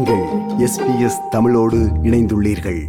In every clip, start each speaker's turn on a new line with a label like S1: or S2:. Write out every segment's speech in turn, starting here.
S1: நீங்கள் எஸ்பிஎஸ் தமிழோடு இணைந்துள்ளீர்கள்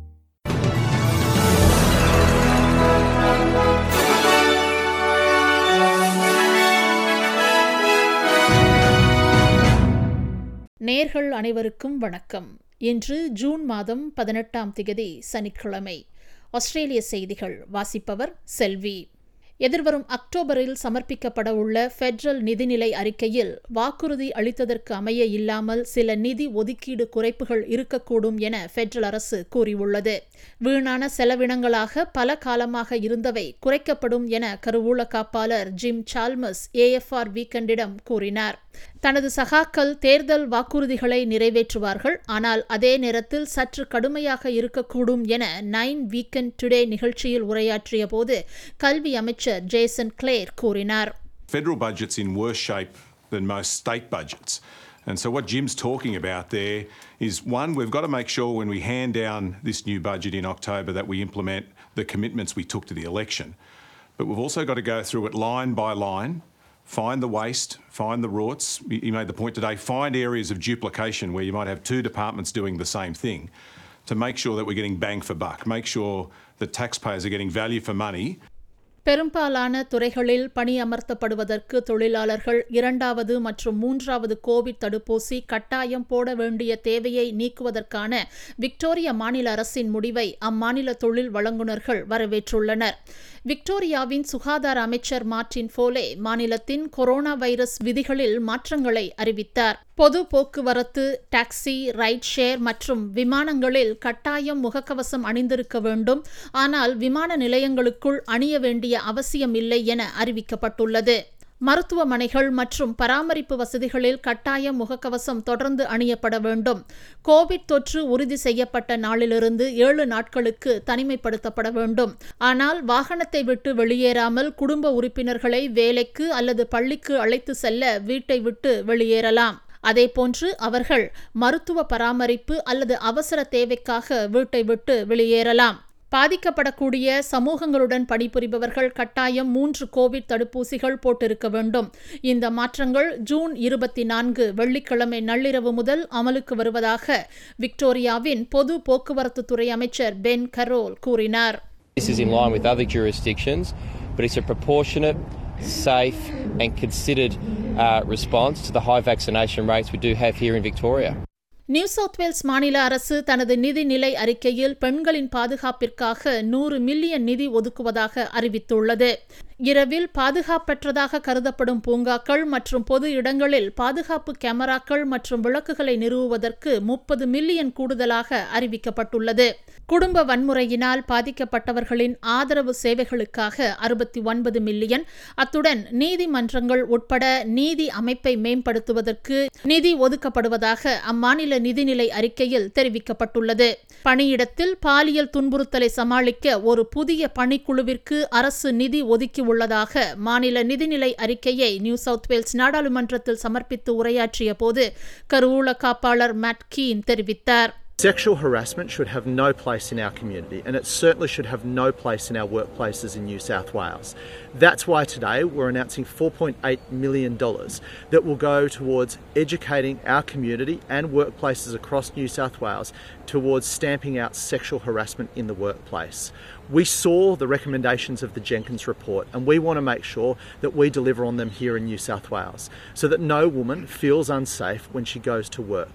S2: நேர்கள் அனைவருக்கும் வணக்கம் இன்று ஜூன் மாதம் பதினெட்டாம் திகதி சனிக்கிழமை ஆஸ்திரேலிய செய்திகள் வாசிப்பவர் செல்வி எதிர்வரும் அக்டோபரில் சமர்ப்பிக்கப்பட உள்ள பெட்ரல் நிதிநிலை அறிக்கையில் வாக்குறுதி அளித்ததற்கு அமைய இல்லாமல் சில நிதி ஒதுக்கீடு குறைப்புகள் இருக்கக்கூடும் என பெட்ரல் அரசு கூறியுள்ளது வீணான செலவினங்களாக பல காலமாக இருந்தவை குறைக்கப்படும் என கருவூல காப்பாளர் ஜிம் சால்மஸ் ஏஎஃப்ஆர் வீக்கெண்டிடம் கூறினார் தனது சகாக்கள் தேர்தல் வாக்குறுதிகளை நிறைவேற்றுவார்கள் ஆனால் அதே நேரத்தில் சற்று கடுமையாக இருக்கக்கூடும் என நைன் வீக்கெண்ட் டுடே நிகழ்ச்சியில் உரையாற்றிய போது கல்வி அமைச்சர் ஜேசன் கிளேர் கூறினார்
S3: Federal budget's in worse shape than most state budgets. And so, what Jim's talking about there is one, we've got to make sure when we hand down this new budget in October that we implement the commitments we took to the election. But we've also got to go through it line by line, find the waste, find the rorts. He made the point today find areas of duplication where you might have two departments doing the same thing to make sure that we're getting bang for buck, make sure that taxpayers are getting value for money
S2: பெரும்பாலான துறைகளில் பணியமர்த்தப்படுவதற்கு தொழிலாளர்கள் இரண்டாவது மற்றும் மூன்றாவது Covid தடுப்பூசி கட்டாயம் போட வேண்டிய தேவையை நீக்குவதற்கான விக்டோரியா மாநில அரசின் முடிவை அம்மாநில தொழில் வழங்குநர்கள் வரவேற்றுள்ளனர் விக்டோரியாவின் சுகாதார அமைச்சர் மார்டின் ஃபோலே மாநிலத்தின் கொரோனா வைரஸ் விதிகளில் மாற்றங்களை அறிவித்தார் பொது போக்குவரத்து டாக்ஸி ரைட் ஷேர் மற்றும் விமானங்களில் கட்டாயம் முகக்கவசம் அணிந்திருக்க வேண்டும் ஆனால் விமான நிலையங்களுக்குள் அணிய வேண்டிய அவசியம் இல்லை என அறிவிக்கப்பட்டுள்ளது மருத்துவமனைகள் மற்றும் பராமரிப்பு வசதிகளில் கட்டாயம் முகக்கவசம் தொடர்ந்து அணியப்பட வேண்டும் கோவிட் தொற்று உறுதி செய்யப்பட்ட நாளிலிருந்து ஏழு நாட்களுக்கு தனிமைப்படுத்தப்பட வேண்டும் ஆனால் வாகனத்தை விட்டு வெளியேறாமல் குடும்ப உறுப்பினர்களை வேலைக்கு அல்லது பள்ளிக்கு அழைத்து செல்ல வீட்டை விட்டு வெளியேறலாம் அதேபோன்று அவர்கள் மருத்துவ பராமரிப்பு அல்லது அவசர தேவைக்காக வீட்டை விட்டு வெளியேறலாம் பாதிக்கப்படக்கூடிய சமூகங்களுடன் பணிபுரிபவர்கள் கட்டாயம் மூன்று கோவிட் தடுப்பூசிகள் போட்டிருக்க வேண்டும் இந்த மாற்றங்கள் ஜூன் இருபத்தி நான்கு வெள்ளிக்கிழமை நள்ளிரவு முதல் அமலுக்கு வருவதாக விக்டோரியாவின் பொது போக்குவரத்து துறை அமைச்சர் பென் கரோல் கூறினார்
S4: This is in line with other jurisdictions, but it's a proportionate, safe, and considered uh, response to the high vaccination rates we do have here in Victoria.
S2: New South Wales மாநில அரசு தனது நிதிநிலை அறிக்கையில் பெண்களின் பாதுகாப்பிற்காக நூறு million நிதி ஒதுக்குவதாக அறிவித்துள்ளது இரவில் பாதுகாப்பற்றதாக கருதப்படும் பூங்காக்கள் மற்றும் பொது இடங்களில் பாதுகாப்பு கேமராக்கள் மற்றும் விளக்குகளை நிறுவுவதற்கு முப்பது மில்லியன் கூடுதலாக அறிவிக்கப்பட்டுள்ளது குடும்ப வன்முறையினால் பாதிக்கப்பட்டவர்களின் ஆதரவு சேவைகளுக்காக அறுபத்தி ஒன்பது மில்லியன் அத்துடன் நீதிமன்றங்கள் உட்பட நீதி அமைப்பை மேம்படுத்துவதற்கு நிதி ஒதுக்கப்படுவதாக அம்மாநில நிதிநிலை அறிக்கையில் தெரிவிக்கப்பட்டுள்ளது பணியிடத்தில் பாலியல் துன்புறுத்தலை சமாளிக்க ஒரு புதிய பணிக்குழுவிற்கு அரசு நிதி ஒதுக்கியுள்ளதாக மாநில நிதிநிலை அறிக்கையை நியூ சவுத் வேல்ஸ் நாடாளுமன்றத்தில் சமர்ப்பித்து உரையாற்றிய போது கருவூல காப்பாளர் மேட் கீன் தெரிவித்தார்
S5: Sexual harassment should have no place in our community, and it certainly should have no place in our workplaces in New South Wales. That's why today we're announcing $4.8 million that will go towards educating our community and workplaces across New South Wales towards stamping out sexual harassment in the workplace. We saw the recommendations of the Jenkins report, and we want to make sure that we deliver on them here in New South Wales so that no woman feels unsafe when she goes to work.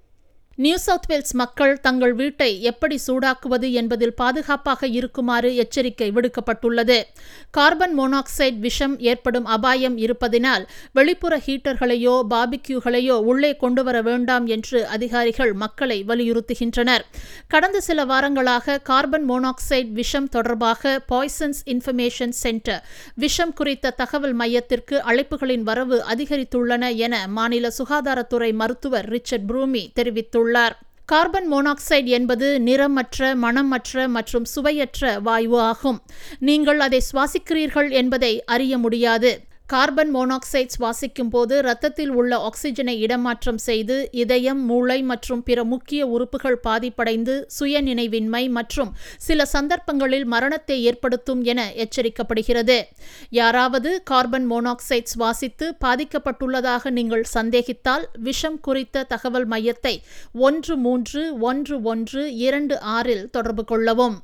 S2: New South Wales மக்கள் தங்கள் வீட்டை எப்படி சூடாக்குவது என்பதில் பாதுகாப்பாக இருக்குமாறு எச்சரிக்கை விடுக்கப்பட்டுள்ளது carbon monoxide விஷம் ஏற்படும் அபாயம் இருப்பதினால் வெளிப்புற ஹீட்டர்களையோ பாபிக்யூகளையோ உள்ளே கொண்டுவர வேண்டாம் என்று அதிகாரிகள் மக்களை வலியுறுத்துகின்றனர் கடந்த சில வாரங்களாக கார்பன் மோனாக்சைடு விஷம் தொடர்பாக பாய்சன்ஸ் இன்ஃபர்மேஷன் சென்டர் விஷம் குறித்த தகவல் மையத்திற்கு அழைப்புகளின் வரவு அதிகரித்துள்ளன என மாநில சுகாதாரத்துறை மருத்துவர் ரிச்சர்ட் ப்ரூமி தெரிவித்துள்ளார் கூறியுள்ளார் கார்பன் மோனாக்சைடு என்பது நிறமற்ற மணமற்ற மற்றும் சுவையற்ற வாயு ஆகும் நீங்கள் அதை சுவாசிக்கிறீர்கள் என்பதை அறிய முடியாது கார்பன் மோனாக்சைட் சுவாசிக்கும் போது இரத்தத்தில் உள்ள ஆக்சிஜனை இடமாற்றம் செய்து இதயம் மூளை மற்றும் பிற முக்கிய உறுப்புகள் பாதிப்படைந்து சுயநினைவின்மை மற்றும் சில சந்தர்ப்பங்களில் மரணத்தை ஏற்படுத்தும் என எச்சரிக்கப்படுகிறது யாராவது கார்பன் மோனாக்சைட் சுவாசித்து பாதிக்கப்பட்டுள்ளதாக நீங்கள் சந்தேகித்தால் விஷம் குறித்த தகவல் மையத்தை ஒன்று மூன்று ஒன்று ஒன்று இரண்டு ஆறில் தொடர்பு கொள்ளவும்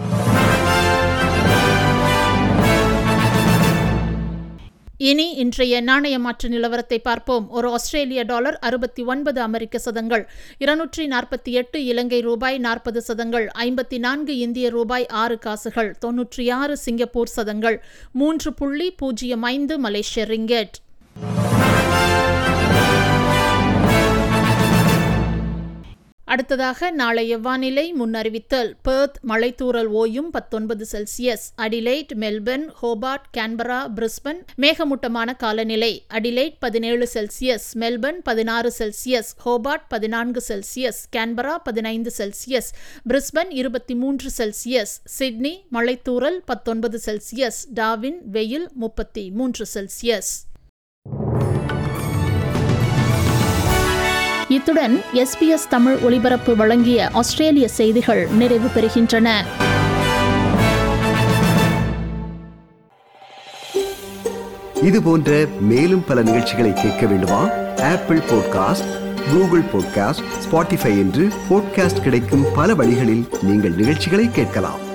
S2: இனி இன்றைய நாணய மாற்று நிலவரத்தை பார்ப்போம் ஒரு ஆஸ்திரேலிய டாலர் அறுபத்தி ஒன்பது அமெரிக்க சதங்கள் இருநூற்றி நாற்பத்தி எட்டு இலங்கை ரூபாய் நாற்பது சதங்கள் ஐம்பத்தி நான்கு இந்திய ரூபாய் ஆறு காசுகள் தொன்னூற்றி ஆறு சிங்கப்பூர் சதங்கள் மூன்று புள்ளி பூஜ்ஜியம் ஐந்து மலேசிய ரிங்கெட் அடுத்ததாக நாளைய வானிலை முன்னறிவித்தல் பெர்த் மழைத்தூறல் ஓயும் பத்தொன்பது Celsius Adelaide Melbourne Hobart Canberra Brisbane மேகமூட்டமான காலநிலை அடிலைட் பதினேழு செல்சியஸ் மெல்பர்ன் பதினாறு செல்சியஸ் ஹோபார்ட் பதினான்கு செல்சியஸ் கேன்பரா பதினைந்து செல்சியஸ் பிரிஸ்பன் இருபத்தி மூன்று செல்சியஸ் சிட்னி மழைத்தூறல் பத்தொன்பது செல்சியஸ் டாவின் வெயில் முப்பத்தி மூன்று செல்சியஸ் இத்துடன் எஸ்பிஎஸ் தமிழ் ஒலிபரப்பு வழங்கிய ஆஸ்திரேலிய செய்திகள் நிறைவு பெறுகின்றன
S1: இது போன்ற மேலும் பல நிகழ்ச்சிகளை கேட்க வேண்டுமா Apple podcast Google podcast Spotify என்று பாட்காஸ்ட் கிடைக்கும் பல வழிகளில் நீங்கள் நிகழ்ச்சிகளை கேட்கலாம்